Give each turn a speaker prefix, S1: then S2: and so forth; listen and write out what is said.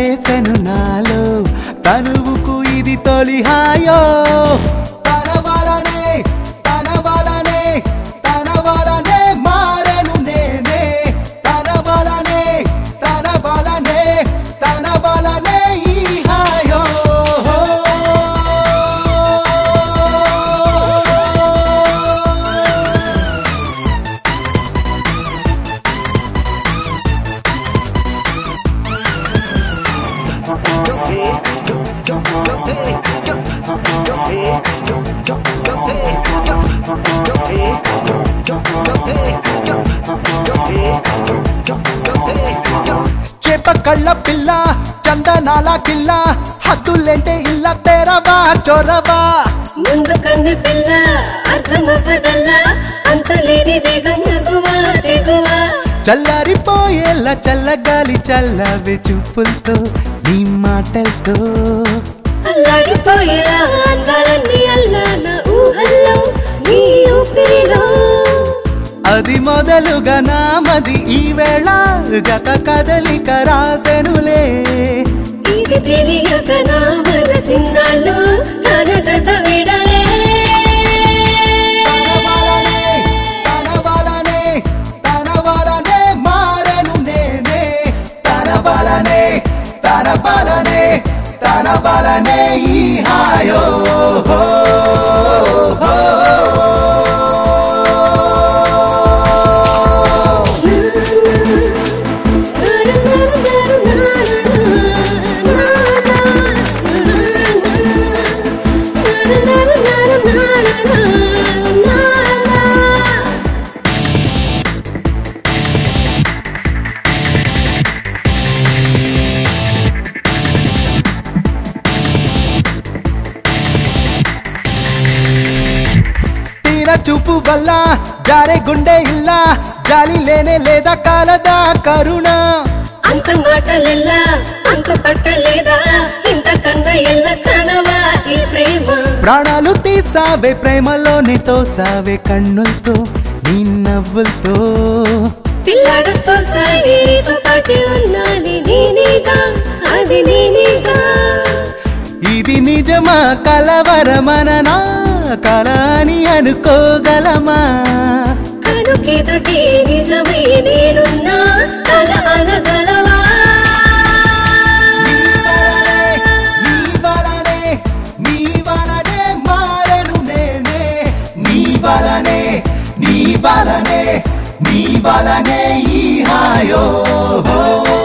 S1: వేసెను నాలో తనువుకు ఇది తొలి హాయో తన వలనే తన వలనే తన వలనే మారెను నేనే తన వలనే తన వలనే తన వలనే ఈ హాయో చేప కళ్ళ పిల్ల చందనాల కిల్ల హద్దులేంటే ఇల్ల తెరవా చొరవా
S2: ముందు కన్ను పిల్ల అర్థమవ్వదల్ల అంతులేని దిగం ఎగువ ఎగువ
S1: చల్లారిపోయేలా చల్లగాలి చల్లవి చూపులతో నీ మాటలతో
S2: అల్లాడిపోయేలా అందాలన్నీ అల్లాన ఊహల్లో నీ ఊపిరిలో
S1: అది మొదలుగా నామది ఈ వేళ జత కదలిక రాసెనులే
S2: ఇది తెలియక నా మనసిన్నాళ్ళు తన జత విడలే
S1: తన వలనే తన వలనే మారెను నేనే తన వలనే తన వలనే తన వలనే ఈ హాయో తీర చూపు వల్ల జారే గుండె ఇల్ల జాలి లేనే లేదా కాలదా కరుణ
S2: అంత మాటలెల్లా అంత పట్టలేదా ఇంత కన్న ఎల్ల కనవా ఈ ప్రేమ
S1: ప్రాణాలు తీసావే ప్రేమలోని తోసావే కన్నులతో నీ నవ్వులతో
S2: పిల్లాడ చూసాయి నీతో పాటే ఉన్నాని నేనేగా అది నేనేగా
S1: ఇది నిజమా కలవరమననా కల అని అనుకోగలమా
S2: కనుకెదుటి నిజమే నేనున్నా కల అనగలవా
S1: నీ వలనే నీ వలనే మారను నేనే నీ వలనే నీ వలనే నీ వలనే ఈ హాయో